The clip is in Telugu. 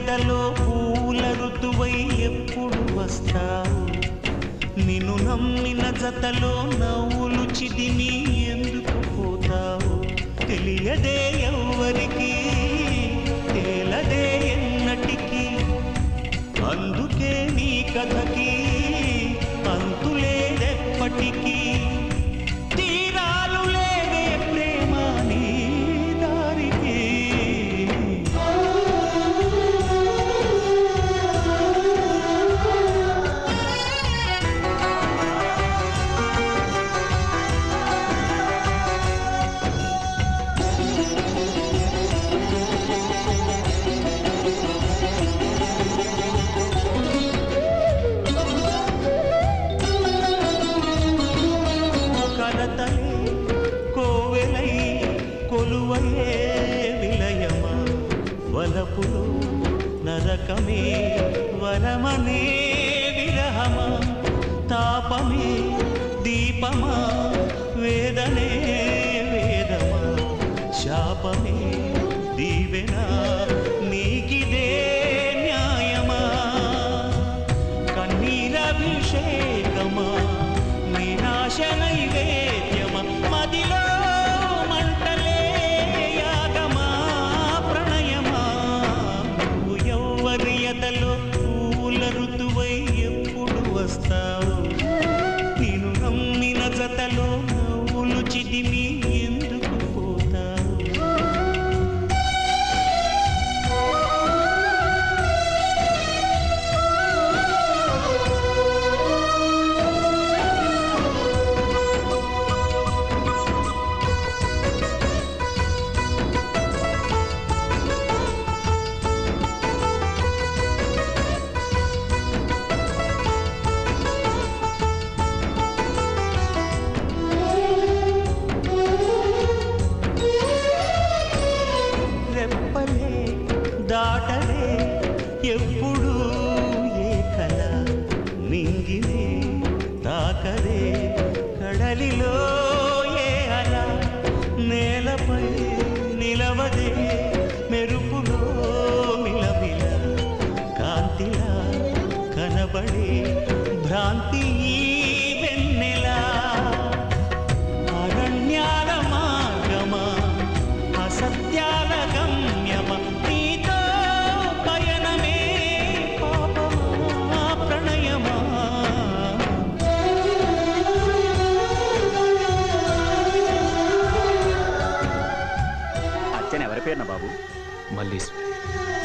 ఎదలో పూల ఋతువై ఎప్పుడు వస్తావు నిన్ను నమ్మిన జతలో నవ్వులు చిదిమి ఎందుకు పోతావు తెలియదే ఎవ్వరికి తేలదే ఎన్నటికి అందుకే నీ కథకి అంతులేదెప్పటికీ తీరాలు లేవే ప్రేమ నీ దారికి కలతలే కోవెలై కొలువయే విలయమా వలపులో నరకమే వరమనే విరహమా తాపమే దీపమా వేదనే వేదమా శాపమే దీవెనా నీకిదే న్యాయమా కన్నీరభిషేకమా వినాశ నైవేద్యమా మదిలో మంటలే యాగమా ప్రణయమా నువ్వు ఎవ్వరి ఎదలో పూల ఋతువై ఎప్పుడు వస్తావు నేను నమ్మిన జతలో నవ్వులు చిదిమి ఎందుకు పోతావు రెప్పలే దాటలే ఎప్పుడు ఏ కల నింగినే తాకలే కడలిలో ఏ అల నేలపై నిలవదే మెరుపులో మిలమిల కాంతిలా కనబడే భ్రాంతి ఈ వెన్నెలా అరణ్యాల మార్గమా అసత్యాల గమ్యమా నీతో పయనమే పాపమా ప్రణయమా అర్చన ఎవరి పేరున బాబు మల్లీశ్వరి